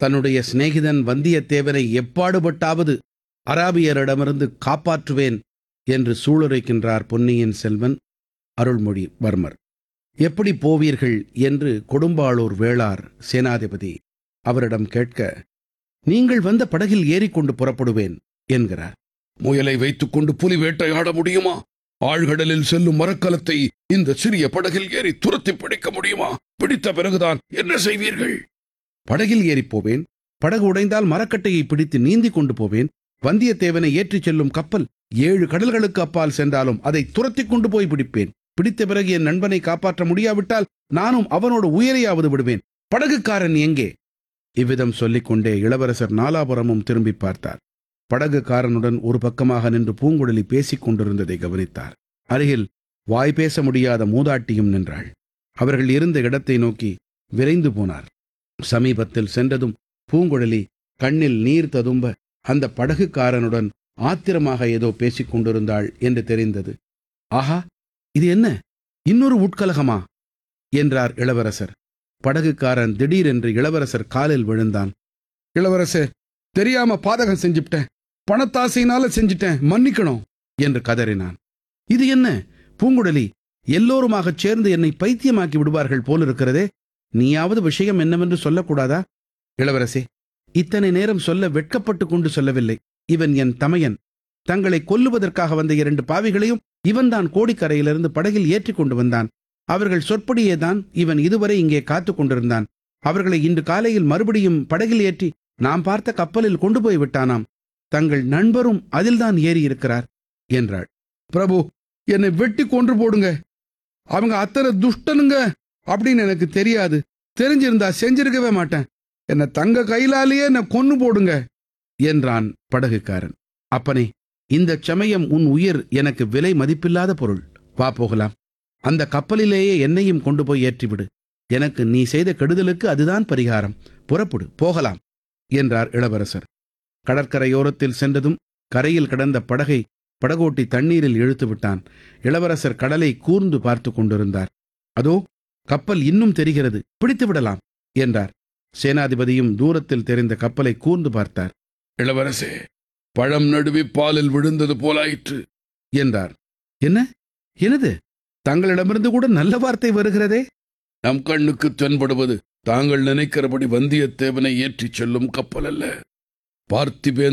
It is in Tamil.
தன்னுடைய சிநேகிதன் வந்தியத்தேவனை எப்பாடுபட்டாவது அராபியரிடமிருந்து காப்பாற்றுவேன் என்று சூளுரைக்கின்றார் பொன்னியின் செல்வன் அருள்மொழிவர்மர் எப்படி போவீர்கள் என்று கொடும்பாளூர் வேளார் சேனாதிபதி அவரிடம் கேட்க நீங்கள் வந்த படகில் ஏறிக்கொண்டு புறப்படுவேன் என்கிறார் முயலை வைத்துக்கொண்டு புலி வேட்டையாட முடியுமா ஆழ்கடலில் செல்லும் மரக்கலத்தை இந்த சிறிய படகில் ஏறி துரத்தி பிடிக்க முடியுமா பிடித்த பிறகுதான் என்ன செய்வீர்கள் படகில் ஏறிப் போவேன் படகு உடைந்தால் மரக்கட்டையை பிடித்து நீந்தி கொண்டு போவேன் வந்தியத்தேவனை ஏற்றிச் செல்லும் கப்பல் ஏழு கடல்களுக்கு அப்பால் சென்றாலும் அதை துரத்திக் கொண்டு போய் பிடிப்பேன் பிடித்த பிறகு என் நண்பனை காப்பாற்ற முடியாவிட்டால் நானும் அவனோடு உயிரையாவது விடுவேன் படகுக்காரன் எங்கே இவ்விதம் சொல்லிக்கொண்டே இளவரசர் நாலாபுரமும் திரும்பி பார்த்தார் படகுக்காரனுடன் ஒரு பக்கமாக நின்று பூங்குழலி பேசிக் கொண்டிருந்ததை கவனித்தார் அருகில் வாய் பேச முடியாத மூதாட்டியும் நின்றாள் அவர்கள் இருந்த இடத்தை நோக்கி விரைந்து போனார் சமீபத்தில் சென்றதும் பூங்குழலி கண்ணில் நீர் ததும்ப அந்த படகுக்காரனுடன் ஆத்திரமாக ஏதோ பேசிக் கொண்டிருந்தாள் என்று தெரிந்தது ஆஹா இது என்ன இன்னொரு உட்கலகமா என்றார் இளவரசர் படகுக்காரன் திடீரென்று இளவரசர் காலில் விழுந்தான் இளவரசே தெரியாம பாதகம் செஞ்சுட்டேன் பணத்தாசையினால செஞ்சிட்டேன் மன்னிக்கணும் என்று கதறினான் இது என்ன பூங்குழலி எல்லோருமாகச் சேர்ந்து என்னை பைத்தியமாக்கி விடுவார்கள் போலிருக்கிறதே நீயாவது விஷயம் என்னவென்று சொல்லக்கூடாதா இளவரசே இத்தனை நேரம் சொல்ல வெட்கப்பட்டு கொண்டு சொல்லவில்லை இவன் என் தமையன் தங்களை கொல்லுவதற்காக வந்த இரண்டு பாவிகளையும் இவன்தான் கோடிக்கரையிலிருந்து படகில் ஏற்றிக் கொண்டு வந்தான் அவர்கள் சொற்படியேதான் இவன் இதுவரை இங்கே காத்துக் கொண்டிருந்தான் அவர்களை இன்று காலையில் மறுபடியும் படகில் ஏற்றி நாம் பார்த்த கப்பலில் கொண்டு போய் விட்டானாம் தங்கள் நண்பரும் அதில்தான் ஏறி இருக்கிறார் என்றாள் பிரபு என்னை வெட்டி கொன்று போடுங்க அவங்க அத்தனை துஷ்டனுங்க அப்படின்னு எனக்கு தெரியாது தெரிஞ்சிருந்தா செஞ்சிருக்கவே மாட்டேன் என்ன தங்க கையிலாலேயே என்ன கொன்னு போடுங்க என்றான் படகுக்காரன் அப்பனே இந்த சமயம் உன் உயிர் எனக்கு விலை மதிப்பில்லாத பொருள் வா போகலாம் அந்த கப்பலிலேயே என்னையும் கொண்டு போய் ஏற்றிவிடு எனக்கு நீ செய்த கெடுதலுக்கு அதுதான் பரிகாரம் புறப்படு போகலாம் என்றார் இளவரசர் கடற்கரையோரத்தில் சென்றதும் கரையில் கிடந்த படகை படகோட்டி தண்ணீரில் இழுத்து விட்டான் இளவரசர் கடலை கூர்ந்து பார்த்து கொண்டிருந்தார் அதோ கப்பல் இன்னும் தெரிகிறது பிடித்து விடலாம் என்றார் சேனாதிபதியும் தூரத்தில் தெரிந்த கப்பலை கூர்ந்து பார்த்தார் இளவரசே பழம் நடுவி பாலில் விழுந்தது போலாயிற்று என்றார் என்ன எனது தங்களிடமிருந்து கூட நல்ல வார்த்தை வருகிறதே நம் கண்ணுக்கு தென்படுவது தாங்கள் நினைக்கிறபடி வந்தியத்தேவனை ஏற்றிச் செல்லும் கப்பல் அல்ல பார்த்திபேந்திர